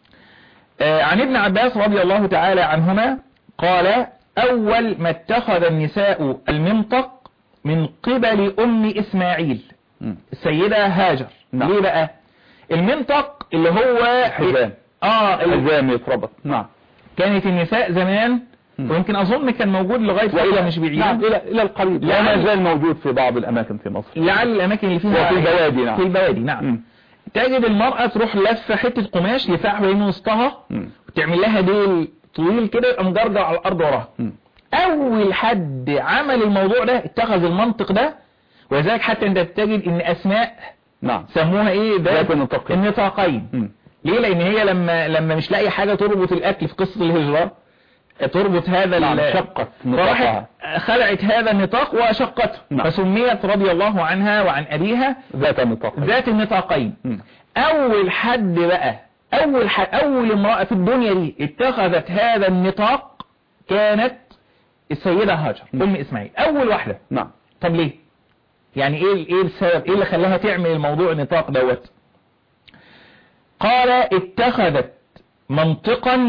S2: آه، عن ابن عباس رضي الله تعالى عنهما قال أول ما اتخذ النساء المنطق من قبل أم إسماعيل
S1: مم.
S2: السيدة هاجر
S1: نعم.
S2: ليه بقى المنطق اللي هو
S1: حزام.
S2: اه ال-
S1: الزام يتربط نعم
S2: كانت النساء زمان
S1: مم.
S2: ويمكن أظن كان موجود لغاية فترة مش بعيدة
S1: نعم إلى إلى القريب
S2: لا،
S1: لا
S2: لا.
S1: زال موجود في بعض الأماكن في مصر
S2: لعل الأماكن اللي فيها
S1: وفي البوادي، نعم.
S2: في البوادي نعم
S1: مم.
S2: تجد المرأة تروح لفة حتة قماش يفاح بين وسطها
S1: مم.
S2: وتعمل لها ديل طويل كده يبقى مجرجر على الأرض وراها
S1: مم.
S2: أول حد عمل الموضوع ده اتخذ المنطق ده ولذلك حتى انت تجد ان اسماء
S1: نعم
S2: سموها ايه ده
S1: ذات النطاقين.
S2: النطاقين
S1: مم.
S2: ليه لان هي لما لما مش لاقي حاجة تربط الاكل في قصة الهجرة تربط هذا
S1: نعم
S2: ال-
S1: شقت
S2: فراحت
S1: نطاقها
S2: خلعت هذا النطاق وشقته
S1: نعم.
S2: فسميت رضي الله عنها وعن أبيها
S1: ذات النطاق
S2: ذات النطاقين
S1: مم.
S2: أول حد بقى أول حد أول امرأة في الدنيا دي اتخذت هذا النطاق كانت السيدة هاجر
S1: مم.
S2: أم إسماعيل أول واحدة
S1: نعم
S2: طب ليه يعني ايه ايه السبب ايه اللي خلاها تعمل الموضوع النطاق دوت قال اتخذت منطقا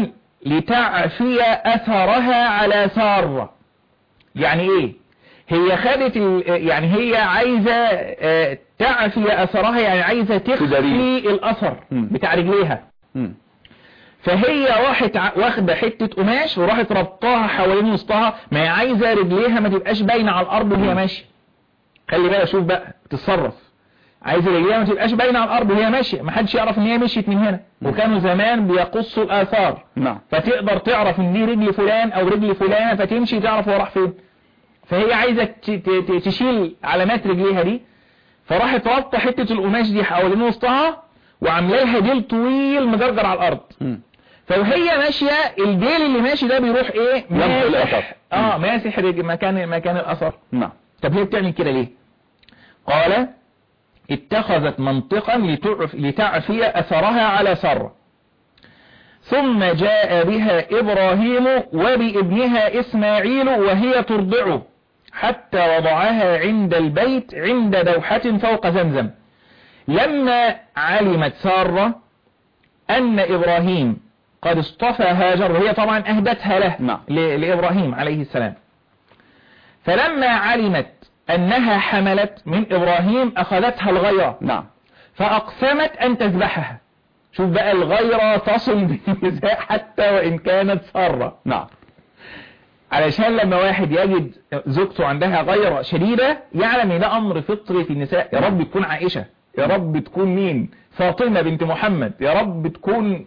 S2: لتعفي أثرها على سارة يعني ايه هي خدت ال... يعني هي عايزة آه، تعفي أثرها يعني عايزة تخفي
S1: تداريه.
S2: الأثر
S1: مم.
S2: بتاع رجليها
S1: مم.
S2: فهي راحت ع- واخدة حتة قماش وراحت ربطها حوالين وسطها ما هي عايزة رجليها ما تبقاش باينة على الأرض وهي ماشية خلي بالك شوف بقى تتصرف عايزة رجليها ما تبقاش باينة على الأرض وهي ماشية ما حدش يعرف ان هي مشيت من هنا وكانوا زمان بيقصوا الآثار
S1: نعم
S2: فتقدر تعرف ان دي رجل فلان او رجل فلانة فتمشي تعرف هو راح فين فهي عايزة ت- ت- ت- تشيل علامات رجليها دي فراحت رابطة حتة القماش دي حوالين وسطها وعامله لها ديل طويل مجرجر على الارض
S1: مم.
S2: فوهي ماشية الديل اللي ماشي ده بيروح ايه
S1: يمحو الأثر.
S2: اه ماسح رجل مكان مكان الاثر
S1: نعم
S2: طب هي بتعمل كده ليه قال اتخذت منطقا لتعف لتعفي أثرها على سرة ثم جاء بها إبراهيم وبابنها إسماعيل وهي ترضعه حتى وضعها عند البيت عند دوحة فوق زمزم لما علمت سارة أن إبراهيم قد اصطفى هاجر وهي طبعا أهدتها له
S1: نعم.
S2: ل- لإبراهيم عليه السلام فلما علمت أنها حملت من إبراهيم أخذتها الغيرة
S1: نعم
S2: فأقسمت أن تذبحها شوف بقى الغيرة تصل بالنساء حتى وإن كانت سارة
S1: نعم
S2: علشان لما واحد يجد زوجته عندها غيرة شديدة يعلم ان ده أمر فطري في النساء يا رب تكون عائشة يا رب تكون مين فاطمة بنت محمد يا رب تكون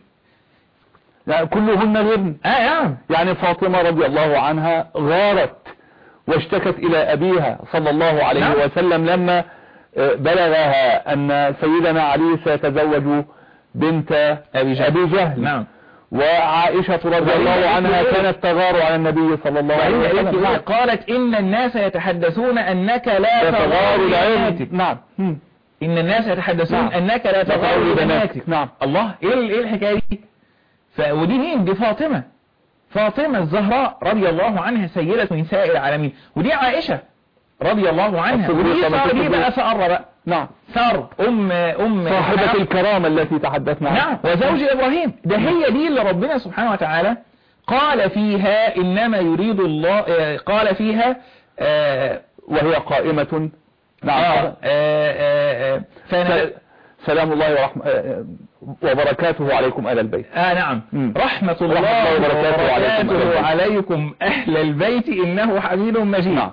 S1: يعني كلهن غيرن
S2: آه يا
S1: يعني فاطمة رضي الله عنها غارت واشتكت إلى أبيها صلى الله عليه
S2: نعم.
S1: وسلم لما آه، بلغها أن سيدنا علي سيتزوج بنت
S2: أبي جهل.
S1: أبي جهل
S2: نعم
S1: وعائشة رضي
S2: وهي
S1: الله
S2: قالت
S1: عنها
S2: له إيه؟
S1: كانت تغار على النبي صلى الله عليه
S2: وهي قالت
S1: وسلم
S2: له إيه؟
S1: نعم.
S2: قالت إن الناس يتحدثون أنك لا
S1: تغار
S2: تغار
S1: العلم
S2: لبناتك
S1: نعم مم.
S2: إن الناس يتحدثون
S1: نعم.
S2: أنك لا تغار لبناتك
S1: نعم
S2: الله ايه ال- ايه الحكايه دي ف... ودي مين دي فاطمه فاطمه الزهراء رضي الله عنها سيده نساء العالمين ودي عائشه رضي الله عنها
S1: الصديقة
S2: ودي
S1: بنت
S2: ساره دي
S1: الصديق.
S2: بقى ساره بقى
S1: نعم
S2: ساره ام ام
S1: صاحبة
S2: إسحاق.
S1: الكرامة التي تحدثنا عنها
S2: نعم وزوج ابراهيم ده هي دي اللي ربنا سبحانه وتعالى قال فيها انما يريد الله آه، قال فيها آه،
S1: وهي قائمة نعم
S2: آه، آه، آه، فأنا-
S1: سلام الله ورحمة آه، وبركاته عليكم آل البيت
S2: آه نعم
S1: مم.
S2: رحمة الله
S1: الله وبركاته عليكم أهل
S2: وبركاته
S1: البيت.
S2: عليكم أهل البيت إنه حميد مجيد
S1: نعم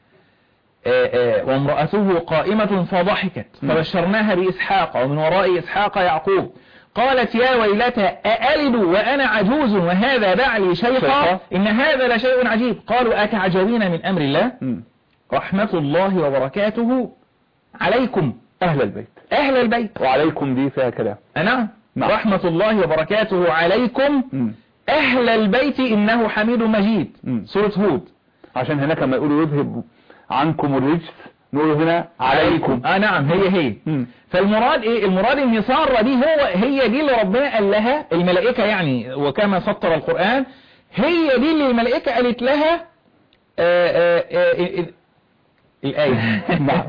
S2: آه، آه، وامرأته قائمة فضحكت
S1: مم.
S2: فبشرناها بإسحاق ومن وراء إسحاق يعقوب قالت يا ويلتى أألد وأنا عجوز وهذا بعلي شيخا
S1: شيخا.
S2: إن هذا لشيء عجيب قالوا أتعجبين من أمر الله
S1: مم.
S2: رحمة الله وبركاته عليكم
S1: أهل البيت
S2: أهل البيت
S1: وعليكم دي فيها كلام
S2: آه، نعم
S1: نعم.
S2: رحمة الله وبركاته عليكم
S1: مم.
S2: أهل البيت إنه حميد مجيد
S1: مم.
S2: سورة هود
S1: عشان هناك لما يقولوا يذهب عنكم الرجس نقول هنا عليكم
S2: آه نعم هي هي
S1: مم.
S2: فالمراد ايه المراد ان سارة دي هو هي دي اللي ربنا قال لها الملائكة يعني وكما سطر القرآن هي دي اللي الملائكة قالت لها آه آه آه آه الآية
S1: نعم.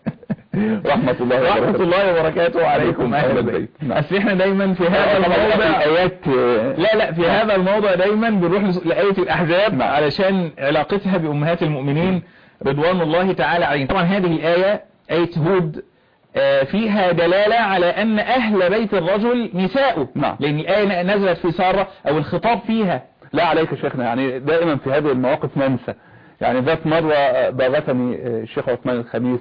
S1: رحمة الله
S2: رحمة
S1: وبركاته.
S2: الله وبركاته عليكم أهل البيت
S1: نعم.
S2: أصل احنا دايما في هذا
S1: طبعا
S2: الموضع
S1: الآيات آه،
S2: لا لا في هذا الموضع دايما بنروح لس- لآية الأحزاب
S1: نعم.
S2: علشان علاقتها بأمهات المؤمنين رضوان الله تعالى عليهم طبعا هذه الآية آية هود آه، فيها دلالة على أن أهل بيت الرجل نساؤه
S1: نعم.
S2: لأن الآية نزلت في سارة أو الخطاب فيها
S1: لا عليك يا شيخنا يعني دائما في هذه المواقف ننسى يعني ذات مرة آه، باغتني آه، الشيخ عثمان الخميس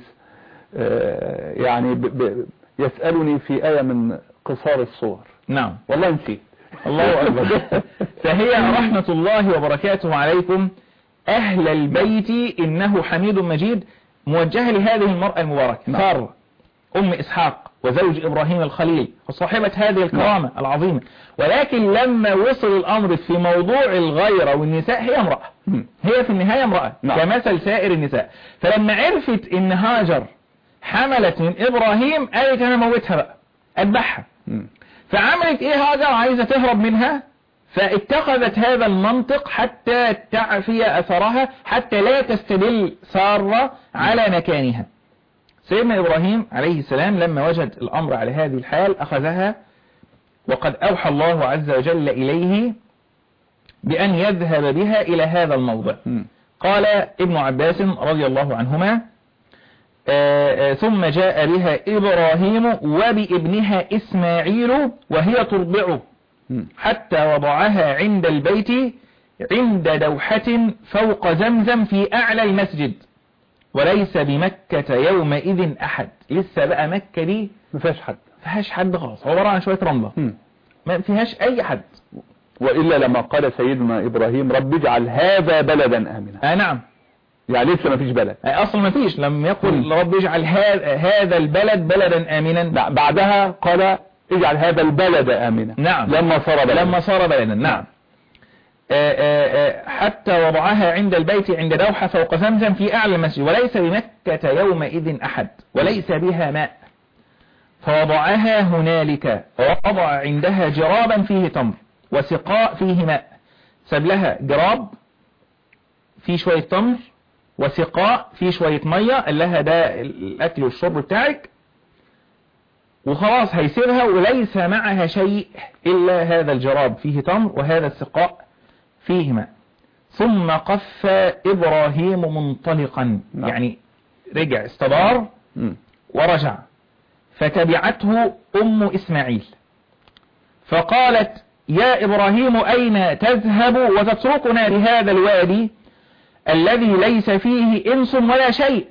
S1: آه، يعني ب- ب- يسألني في آية من قصار الصور
S2: نعم
S1: والله نسيت
S2: الله أكبر فهي رحمة الله وبركاته عليكم أهل البيت إنه حميد مجيد موجهة لهذه المرأة المباركة
S1: نعم.
S2: سارة أم إسحاق وزوج إبراهيم الخليل وصاحبة هذه الكرامة العظيمة ولكن لما وصل الأمر في موضوع الغيرة والنساء هي امرأة
S1: مم.
S2: هي في النهاية امرأة
S1: نعم.
S2: كمثل سائر النساء فلما عرفت إن هاجر حملت من إبراهيم قالت أنا موتها بقى أذبحها
S1: مم.
S2: فعملت ايه هاجر عايزة تهرب منها فاتخذت هذا المنطق حتى تعفي اثرها حتى لا تستدل سارة على مكانها سيدنا ابراهيم عليه السلام لما وجد الامر على هذه الحال اخذها وقد اوحى الله عز وجل اليه بأن يذهب بها إلى هذا الموضع
S1: مم.
S2: قال ابن عباس رضي الله عنهما آه، آه، ثم جاء بها إبراهيم وبابنها إسماعيل وهي ترضعه
S1: مم.
S2: حتى وضعها عند البيت عند دوحة فوق زمزم في أعلى المسجد وليس بمكة يومئذ أحد لسه بقى مكة دي
S1: ما فيهاش حد
S2: ما فيهاش حد خالص عبارة عن شوية رملة
S1: مم.
S2: ما فيهاش أي حد
S1: وإلا لما قال سيدنا إبراهيم رب اجعل هذا بلدا آمنا
S2: آه نعم
S1: يعني لسه ما فيش بلد
S2: آه أصلا ما فيش لم يقل
S1: مم.
S2: رب اجعل هذا هذا البلد بلدا آمنا
S1: لا بعدها قال اجعل هذا البلد آمنا
S2: نعم.
S1: لما صار بلدا
S2: لما صار بلدا نعم آه، آه، آه، حتى وضعها عند البيت عند دوحة فوق زمزم في أعلى المسجد وليس بمكة يومئذ أحد وليس بها ماء فوضعها هنالك ووضع عندها جرابا فيه تمر وسقاء فيه ماء ساب لها جراب فيه شوية تمر وسقاء فيه شوية مية قال لها ده الأكل والشرب بتاعك وخلاص هيسيبها وليس معها شيء إلا هذا الجراب فيه تمر وهذا السقاء فيه ماء ثم قف إبراهيم منطلقا
S1: نعم.
S2: يعني رجع استدار
S1: مم.
S2: ورجع فتبعته أم إسماعيل فقالت يا إبراهيم أين تذهب وتتركنا بهذا الوادي الذي ليس فيه إنس ولا شيء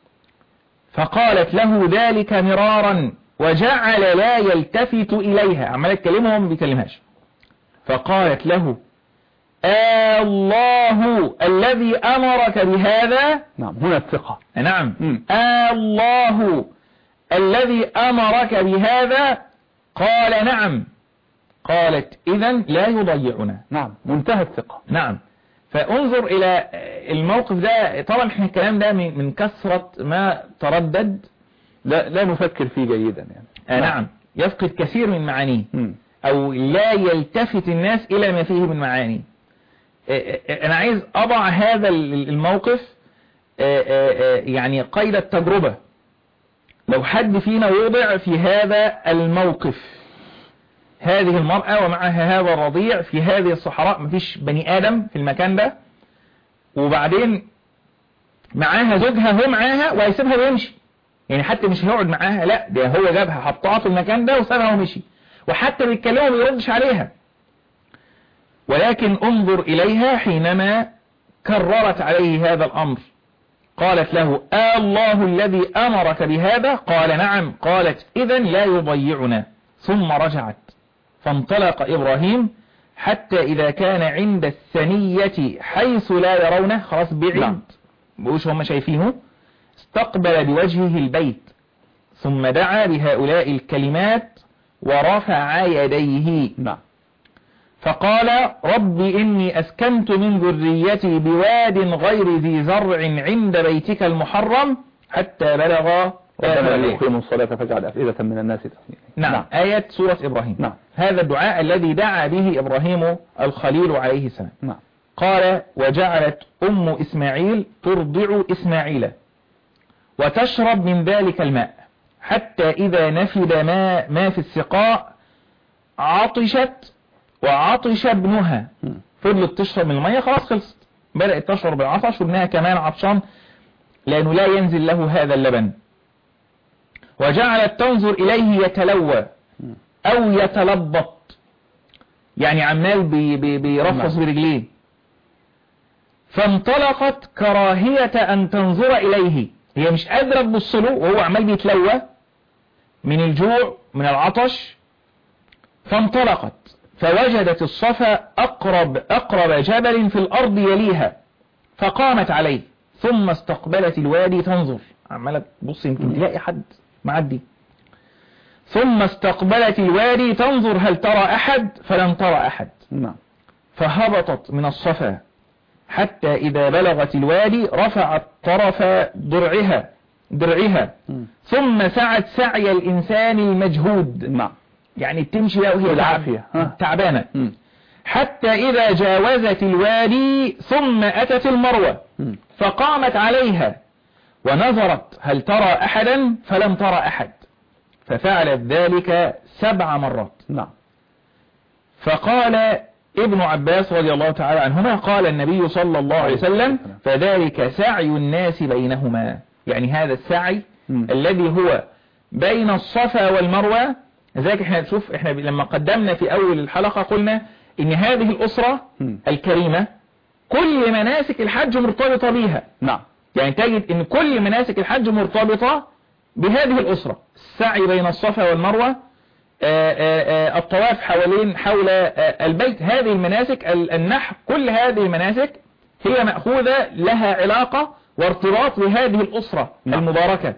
S2: فقالت له ذلك مرارا وجعل لا يلتفت إليها عمال تكلمه وما بيكلمهاش فقالت له آه الله الذي أمرك بهذا
S1: نعم هنا الثقة
S2: نعم
S1: مم.
S2: آه الله الذي أمرك بهذا قال نعم قالت إذا لا يضيعنا
S1: نعم منتهى الثقة
S2: نعم فانظر إلى الموقف ده طبعا احنا الكلام ده من من كثرة ما تردد
S1: لا, لا نفكر فيه جيدا يعني
S2: آه نعم يفقد كثير من معانيه
S1: مم.
S2: أو لا يلتفت الناس إلى ما فيه من معاني آه، آه، أنا عايز أضع هذا ال- الموقف آه، آه، آه، يعني قيد التجربة لو حد فينا وضع في هذا الموقف هذه المرأة ومعها هذا الرضيع في هذه الصحراء مفيش بني آدم في المكان ده وبعدين معاها زوجها هو معاها وهيسيبها ويمشي يعني حتى مش هيقعد معاها لا ده هو جابها حطها في المكان ده وسابها ومشي وحتى بيتكلموا ما بيردش عليها ولكن انظر إليها حينما كررت عليه هذا الأمر قالت له آه الله الذي أمرك بهذا قال نعم قالت إذا لا يضيعنا ثم رجعت فانطلق إبراهيم حتى إذا كان عند الثنية حيث لا يرونه خلاص بعيد
S1: نعم.
S2: بقوش هم شايفينه استقبل بوجهه البيت ثم دعا بهؤلاء الكلمات ورفع يديه
S1: نعم
S2: فقال رب إني أسكنت من ذريتي بواد غير ذي زرع عند بيتك المحرم حتى بلغ
S1: ربنا
S2: آه،
S1: يقيموا الصلاة فاجعل أفئدة من الناس تسمية
S2: نعم آية سورة إبراهيم
S1: نعم.
S2: هذا الدعاء الذي دعا به إبراهيم الخليل عليه السلام
S1: نعم
S2: قال وجعلت أم إسماعيل ترضع إسماعيل وتشرب من ذلك الماء حتى إذا نفد ما, ما في السقاء عطشت وعطش ابنها
S1: مم.
S2: فضلت تشرب من المية خلاص خلصت بدأت تشرب العطش وابنها كمان عطشان لأنه لا ينزل له هذا اللبن وجعلت تنظر إليه يتلوى أو يتلبط يعني عمال بي بي بيرفص
S1: نعم.
S2: برجليه فانطلقت كراهية أن تنظر إليه هي مش قادرة تبص له وهو عمال بيتلوى من الجوع من العطش فانطلقت فوجدت الصفا أقرب أقرب جبل في الأرض يليها فقامت عليه ثم استقبلت الوادي تنظر عمالة تبص يمكن تلاقي حد معدي ثم استقبلت الوادي تنظر هل ترى أحد فلم ترى أحد
S1: نعم
S2: فهبطت من الصفا حتى إذا بلغت الوادي رفعت طرف درعها درعها
S1: مم.
S2: ثم سعت سعي الإنسان المجهود
S1: نعم
S2: يعني بتمشي بقى وهي
S1: بالعافية،
S2: تعب-
S1: ها.
S2: تعبانة
S1: مم.
S2: حتى إذا جاوزت الوادي ثم أتت المروة
S1: مم.
S2: فقامت عليها ونظرت هل ترى أحدا فلم ترى أحد ففعلت ذلك سبع مرات
S1: نعم
S2: فقال ابن عباس رضي الله تعالى عنهما قال النبي صلى الله عليه وسلم فذلك سعي الناس بينهما يعني هذا السعي
S1: مم.
S2: الذي هو بين الصفا والمروة ذلك احنا نشوف احنا لما قدمنا في اول الحلقة قلنا ان هذه الاسرة
S1: مم.
S2: الكريمة كل مناسك الحج مرتبطة بها
S1: نعم
S2: يعني تجد ان كل مناسك الحج مرتبطة بهذه الاسرة السعي بين الصفا والمروة آه، آه، آه، الطواف حوالين حول آه، البيت هذه المناسك ال- النحر كل هذه المناسك هي مأخوذة لها علاقة وارتباط بهذه الأسرة
S1: نعم.
S2: المباركة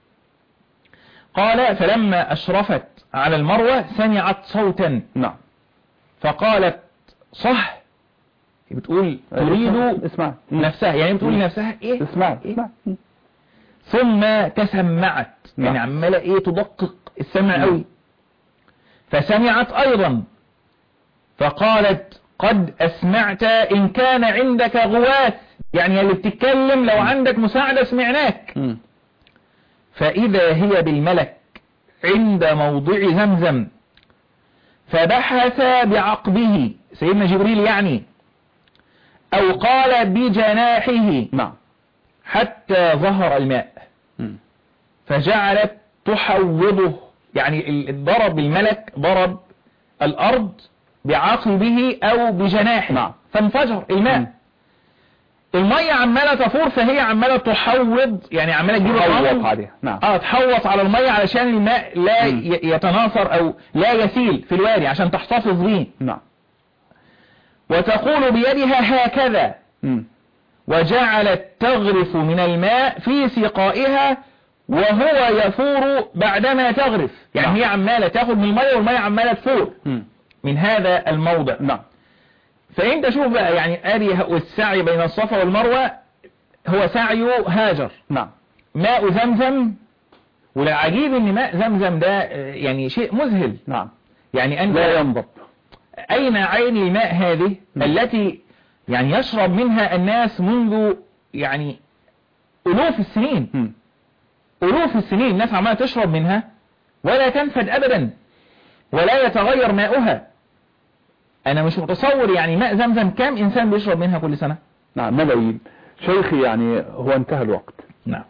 S2: قال فلما أشرفت على المروة سمعت صوتا
S1: نعم
S2: فقالت صح بتقول تريد
S1: اسمع
S2: نفسها يعني بتقول لنفسها ايه
S1: اسمع
S2: إيه؟
S1: اسمع
S2: ثم تسمعت يعني
S1: نعم.
S2: عمالة ايه تدقق السمع
S1: نعم.
S2: قوي فسمعت ايضا فقالت قد اسمعت ان كان عندك غواث يعني اللي بتتكلم لو عندك مساعدة سمعناك
S1: مم.
S2: فإذا هي بالملك عند موضع زمزم فبحث بعقبه سيدنا جبريل يعني أو قال بجناحه
S1: نعم
S2: حتى ظهر الماء
S1: مم.
S2: فجعلت تحوضه يعني ال- ضرب الملك ضرب الأرض بعقبه أو بجناحه
S1: نعم.
S2: فانفجر الماء
S1: مم.
S2: المية عمالة تفور فهي عمالة تحوض يعني عمالة تجيب
S1: حوط
S2: الرمل
S1: عليها نعم
S2: اه تحوط على المية علشان الماء لا
S1: مم.
S2: ي- يتناثر او لا يسيل في الوادي عشان تحتفظ به
S1: نعم
S2: وتقول بيدها هكذا
S1: مم.
S2: وجعلت تغرف من الماء في سقائها وهو يفور بعدما تغرف يعني
S1: نعم.
S2: هي عمالة تاخد من المية والمية عمالة تفور
S1: مم.
S2: من هذا الموضع
S1: نعم
S2: فانت شوف بقى يعني ادي والسعي بين الصفا والمروة هو سعي هاجر
S1: نعم
S2: ماء زمزم والعجيب ان ماء زمزم ده آه، يعني شيء مذهل
S1: نعم
S2: يعني انت
S1: لا ينضب
S2: اين عين الماء هذه
S1: نعم.
S2: التي يعني يشرب منها الناس منذ يعني الوف السنين
S1: مم.
S2: الوف السنين الناس عمالة تشرب منها ولا تنفد ابدا ولا يتغير ماؤها انا مش متصور يعني ماء زمزم كم انسان بيشرب منها كل سنة
S1: نعم ملايين شيخي يعني هو انتهى الوقت
S2: نعم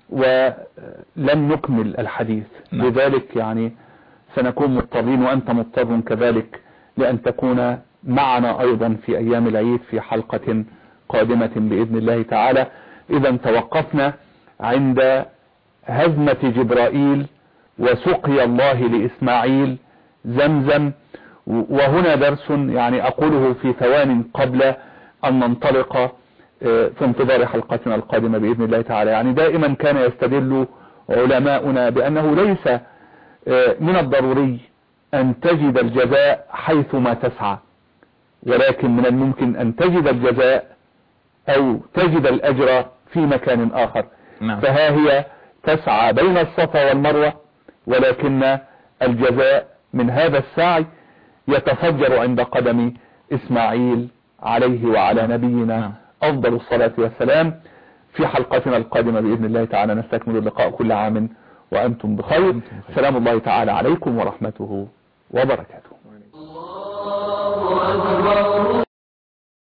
S1: ولن نكمل الحديث
S2: نعم.
S1: لذلك يعني سنكون مضطرين وأنت مضطر كذلك لأن تكون معنا أيضا في أيام العيد في حلقة قادمة بإذن الله تعالى إذا توقفنا عند هزمة جبرائيل وسقي الله لإسماعيل زمزم وهنا درس يعني أقوله في ثوان قبل أن ننطلق آه، في انتظار حلقتنا القادمة بإذن الله تعالى يعني دائما كان يستدل علماؤنا بأنه ليس آه، من الضروري أن تجد الجزاء حيثما تسعى ولكن من الممكن أن تجد الجزاء أو تجد الأجر في مكان آخر
S2: نعم
S1: فها هي تسعى بين الصفا والمروة ولكن الجزاء من هذا السعي يتفجر عند قدم إسماعيل عليه وعلى نبينا
S2: نعم.
S1: أفضل الصلاة والسلام في حلقتنا القادمة بإذن الله تعالى نستكمل اللقاء كل عام وأنتم بخير
S2: وأنتم بخير.
S1: سلام الله تعالى عليكم ورحمته وبركاته
S3: الله أكبر